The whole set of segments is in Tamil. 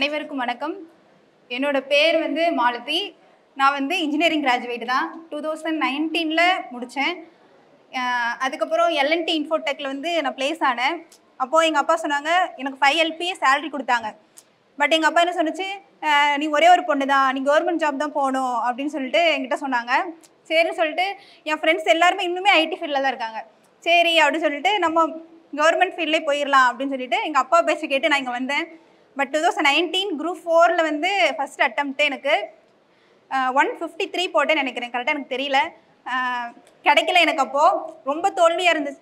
அனைவருக்கும் வணக்கம் என்னோட பேர் வந்து மாலதி நான் வந்து இன்ஜினியரிங் கிராஜுவேட் தான் டூ தௌசண்ட் நைன்டீனில் முடித்தேன் அதுக்கப்புறம் எல்என்டி இன்ஃபோடெக்கில் வந்து நான் ப்ளேஸ் ஆனேன் அப்போது எங்கள் அப்பா சொன்னாங்க எனக்கு ஃபைவ் எல்பிஏ சேலரி கொடுத்தாங்க பட் எங்கள் அப்பா என்ன சொன்னுச்சு அஹ் நீ ஒரே ஒரு பொண்ணு தான் நீ கவர்மெண்ட் ஜாப் தான் போகணும் அப்படின்னு சொல்லிட்டு என்கிட்ட சொன்னாங்க சரின்னு சொல்லிட்டு என் ஃப்ரெண்ட்ஸ் எல்லாருமே இன்னுமே ஐடி ஃபீல்டில் தான் இருக்காங்க சரி அப்படின்னு சொல்லிட்டு நம்ம கவர்மெண்ட் ஃபீல்ட்லேயே போயிடலாம் அப்படின்னு சொல்லிட்டு எங்கள் அப்பா பேச்சை கேட்டு நான் இங்கே வந்தேன் but two thousand nineteen group ஃபோரில் வந்து ஃபஸ்ட் அட்டம்ப்ட்டு எனக்கு ஒன் ஃபிஃப்டி த்ரீ போட்டேன்னு நினைக்கிறேன் கரெக்டாக எனக்கு தெரியல அஹ் கிடைக்கல எனக்கு அப்போது ரொம்ப தோல்வியாக இருந்துச்சு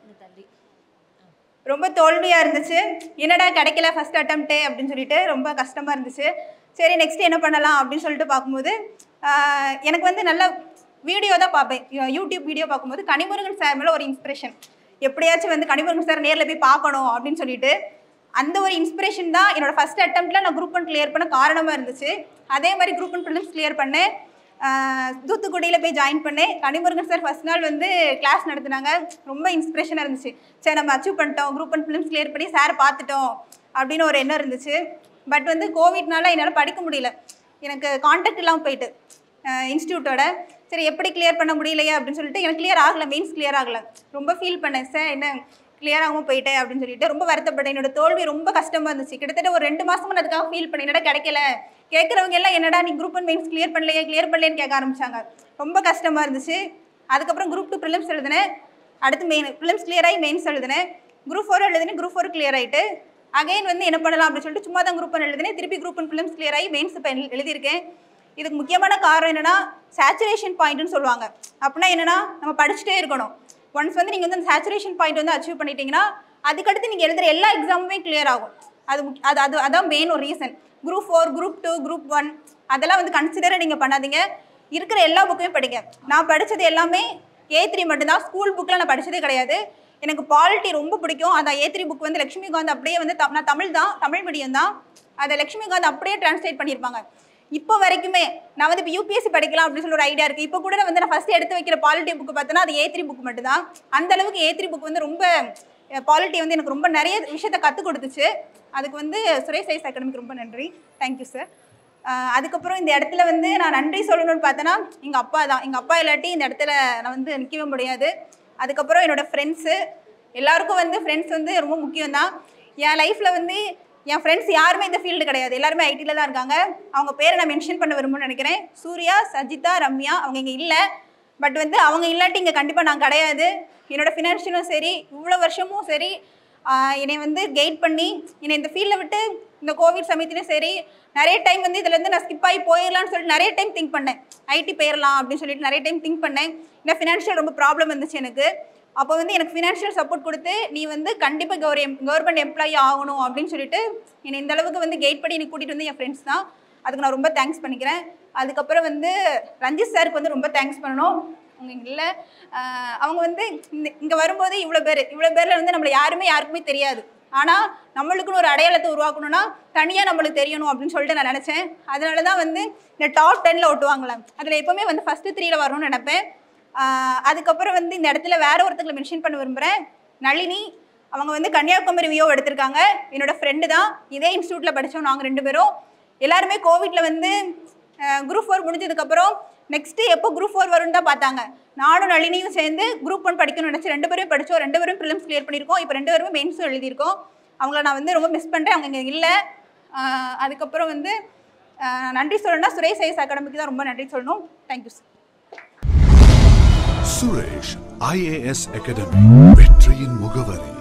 ரொம்ப தோல்வியாக இருந்துச்சு என்னடா கிடைக்கல ஃபஸ்ட் அட்டம்ப்டே அப்படின்னு சொல்லிட்டு ரொம்ப கஷ்டமாக இருந்துச்சு சரி நெக்ஸ்ட் என்ன பண்ணலாம் அப்படின்னு சொல்லிட்டு பார்க்கும்போது ஆஹ் எனக்கு வந்து நல்ல வீடியோ தான் பார்ப்பேன் யூ- யூடியூப் வீடியோ பார்க்கும்போது கனிமுருகன் சார் மேலே ஒரு இன்ஸ்பிரேஷன் எப்படியாச்சும் வந்து கனிமுருகன் சார் நேரில் போய் பார்க்கணும் அப்படின்னு சொல்லிட்டு அந்த ஒரு இன்ஸ்பிரேஷன் தான் என்னோட ஃபஸ்ட் அட்டம்ப்டில் நான் குரூப் ஒன் கிளியர் பண்ண காரணமாக இருந்துச்சு அதே மாதிரி குரூப் ஒன் ப்ரிலிம்ஸ் கிளியர் பண்ணேன் ஆஹ் தூத்துக்குடியில் போய் ஜாயின் பண்ணேன் கனிமுருகன் சார் ஃபர்ஸ்ட் நாள் வந்து கிளாஸ் நடத்துனாங்க ரொம்ப இன்ஸ்பிரேஷனாக இருந்துச்சு சரி நம்ம அச்சீவ் பண்ணிட்டோம் குரூப் ஒன் ஃபிலிம்ஸ் கிளியர் பண்ணி சார் பார்த்துட்டோம் அப்படின்னு ஒரு எண்ணம் இருந்துச்சு பட் வந்து கோவிட்னால என்னால் படிக்க முடியல எனக்கு கான்டாக்ட் இல்லாமல் போயிட்டு இன்ஸ்டியூட்டோட சரி எப்படி கிளியர் பண்ண முடியலையே அப்படின்னு சொல்லிட்டு எனக்கு கிளியர் ஆகலை மெயின்ஸ் கிளியர் ஆகலை ரொம்ப ஃபீல் பண்ணேன் சார் என்ன கிளியர் ஆகாமல் போயிட்டேன் அப்படின்னு சொல்லிட்டு ரொம்ப வருத்தப்பட்டேன் என்னோட தோல்வி ரொம்ப கஷ்டமாக இருந்துச்சு கிட்டத்தட்ட ஒரு ரெண்டு மாசமா நான் அதுக்காக ஃபீல் பண்ணேன் என்னடா கிடைக்கல கேட்குறவங்க எல்லாம் என்னடா நீ குரூப் ஒன் மெயின்ஸ் கிளியர் பண்ணலையே கிளியர் பண்ணலையேன்னு கேட்க ஆரம்பிச்சாங்க ரொம்ப கஷ்டமாக இருந்துச்சு அதுக்கப்புறம் குரூப் டூ ப்ரிலிம்ஸ் எழுதினேன் அடுத்து மெயின் ப்ரிலிம்ஸ் கிளியர் ஆகி மெயின்ஸ் எழுதினேன் குரூப் ஃபோர் எழுதினேன் குரூப் ஃபோர் கிளியர் ஆகிட்டு அகைன் வந்து என்ன பண்ணலாம் அப்படின்னு சொல்லிட்டு சும்மா தான் குரூப் ஒன் எழுதினேன் திருப்பி குரூப் ஒன் ப்ரிலிம்ஸ் கிளியர் ஆகி மெயின்ஸ் இப்போ எழுதியிருக்கேன் இதுக்கு முக்கியமான காரணம் என்னன்னா சேச்சுரேஷன் பாயிண்ட்னு சொல்லுவாங்க அப்படின்னா என்னன்னா நம்ம படிச்சுட்டே இருக்கணும் ஒன்ஸ் வந்து நீங்கள் வந்து அந்த சேச்சுரேஷன் பாயிண்ட் வந்து அச்சீவ் பண்ணிட்டீங்கன்னா அதுக்கடுத்து நீங்கள் எழுதுகிற எல்லா எக்ஸாமுமே கிளியர் ஆகும் அது முக்கிய- அது அது அதான் மெயின் ஒரு reason group four group two group one அதெல்லாம் வந்து கன்சிடர் நீங்கள் பண்ணாதீங்க இருக்கிற எல்லா புக்குமே படிங்க நான் படித்தது எல்லாமே ஏ த்ரீ மட்டும்தான் ஸ்கூல் புக்கில் நான் படித்ததே கிடையாது எனக்கு பாலிட்டி ரொம்ப பிடிக்கும் அந்த ஏ த்ரீ புக் வந்து லட்சுமிகாந்த் அப்படியே வந்து த- நான் தமிழ் தான் தமிழ் மீடியம் தான் அதை லட்சுமிகாந்த் அப்படியே டிரான்ஸ்லேட் பண்ணியிருப்பாங்க இப்போ வரைக்குமே நான் வந்து இப்போ யூபிஎஸ்சி படிக்கலாம் அப்படின்னு சொல்லி ஒரு ஐடியா இருக்குது இப்போ கூட நான் வந்து நான் ஃபஸ்ட்டு எடுத்து வைக்கிற பாலிட்டி புக் பார்த்தோன்னா அது ஏ த்ரீ புக் மட்டும்தான் அந்த அளவுக்கு ஏ த்ரீ புக் வந்து ரொம்ப பாலிட்டி வந்து எனக்கு ரொம்ப நிறைய விஷயத்த கற்றுக் கொடுத்துச்சு அதுக்கு வந்து சுரேஷ் ஐஸ் அகாடமிக்கு ரொம்ப நன்றி தேங்க்யூ சார் அதுக்கப்புறம் இந்த இடத்துல வந்து நான் நன்றி சொல்லணும்னு பார்த்தேன்னா எங்கள் அப்பா தான் எங்கள் அப்பா இல்லாட்டி இந்த இடத்துல நான் வந்து நிற்கவே முடியாது அதுக்கப்புறம் என்னோட ஃப்ரெண்ட்ஸு எல்லாருக்கும் வந்து ஃப்ரெண்ட்ஸ் வந்து ரொம்ப முக்கியம் தான் என் லைஃப்பில் வந்து என் ஃப்ரெண்ட்ஸ் யாருமே இந்த ஃபீல்டு கிடையாது எல்லாருமே ஐடியில் தான் இருக்காங்க அவங்க பேரை நான் மென்ஷன் பண்ண விரும்புன்னு நினைக்கிறேன் சூர்யா சஜிதா ரம்யா அவங்க இங்கே இல்லை பட் வந்து அவங்க இல்லாட்டி இங்கே கண்டிப்பாக நான் கிடையாது என்னோட ஃபினான்ஷியலும் சரி இவ்வளோ வருஷமும் சரி ஆஹ் என்னை வந்து கைட் பண்ணி என்னை இந்த ஃபீல்டில் விட்டு இந்த கோவிட் சமயத்துலையும் சரி நிறைய டைம் வந்து இதுலேருந்து நான் ஸ்கிப் ஆகி போயிடலாம்னு சொல்லிட்டு நிறைய டைம் திங்க் பண்ணேன் ஐடி போயிடலாம் அப்படின்னு சொல்லிட்டு நிறைய டைம் திங்க் பண்ணேன் ஏன்னா ஃபினான்ஷியல் ரொம்ப ப்ராப்ளம் இருந்துச்சு எனக்கு அப்போ வந்து எனக்கு ஃபினான்ஷியல் சப்போர்ட் கொடுத்து நீ வந்து கண்டிப்பாக கவர் கவர்மெண்ட் எம்ப்ளாயி ஆகணும் அப்படின்னு சொல்லிட்டு என்னை இந்த அளவுக்கு வந்து கைட் பண்ணி எனக்கு கூட்டிகிட்டு வந்து என் ஃப்ரெண்ட்ஸ் தான் அதுக்கு நான் ரொம்ப தேங்க்ஸ் பண்ணிக்கிறேன் அதுக்கப்புறம் வந்து ரஞ்சித் சாருக்கு வந்து ரொம்ப தேங்க்ஸ் பண்ணணும் அவங்க இங்கே இல்லை அவங்க வந்து இந்த இங்கே வரும்போது இவ்வளோ பேர் இவ்வளோ பேரில் வந்து நம்மளை யாருமே யாருக்குமே தெரியாது ஆனால் நம்மளுக்குன்னு ஒரு அடையாளத்தை உருவாக்கணும்னா தனியாக நம்மளுக்கு தெரியணும் அப்படின்னு சொல்லிட்டு நான் நினச்சேன் அதனால தான் வந்து இந்த டாப் டென்னில் ஓட்டுவாங்களே அதில் எப்போவுமே வந்து ஃபஸ்ட்டு த்ரீல வரணும்னு நினைப்பேன் ஆஹ் அதுக்கப்புறம் வந்து இந்த இடத்துல வேற ஒருத்தங்களை மென்ஷன் பண்ண விரும்புகிறேன் நளினி அவங்க வந்து கன்னியாகுமரி வியோ எடுத்திருக்காங்க என்னோட ஃப்ரெண்டு தான் இதே இன்ஸ்டியூட்டில் படித்தோம் நாங்கள் ரெண்டு பேரும் எல்லாருமே கோவிட்ல வந்து குரூப் ஃபோர் முடிஞ்சதுக்கப்புறம் நெக்ஸ்ட்டு எப்போ குரூப் ஃபோர் வரும்னு தான் பார்த்தாங்க நானும் நளினியும் சேர்ந்து குரூப் ஒன் படிக்கணும்னு நினச்சி ரெண்டு பேரும் படித்தோம் ரெண்டு பேரும் ப்ரிலிம்ஸ் கிளியர் பண்ணியிருக்கோம் இப்போ ரெண்டு பேருமே மெயின்ஸும் எழுதியிருக்கோம் அவங்கள நான் வந்து ரொம்ப மிஸ் பண்ணுறேன் அவங்க இங்கே இல்லை ஆஹ் அதுக்கப்புறம் வந்து ஆஹ் நன்றி சொல்லணும்னா சுரேஷ் ஐஸ் அகாடமிக்கு தான் ரொம்ப நன்றி சொல்லணும் thank you sir Suresh IAS academy வெற்றியின் முகவரி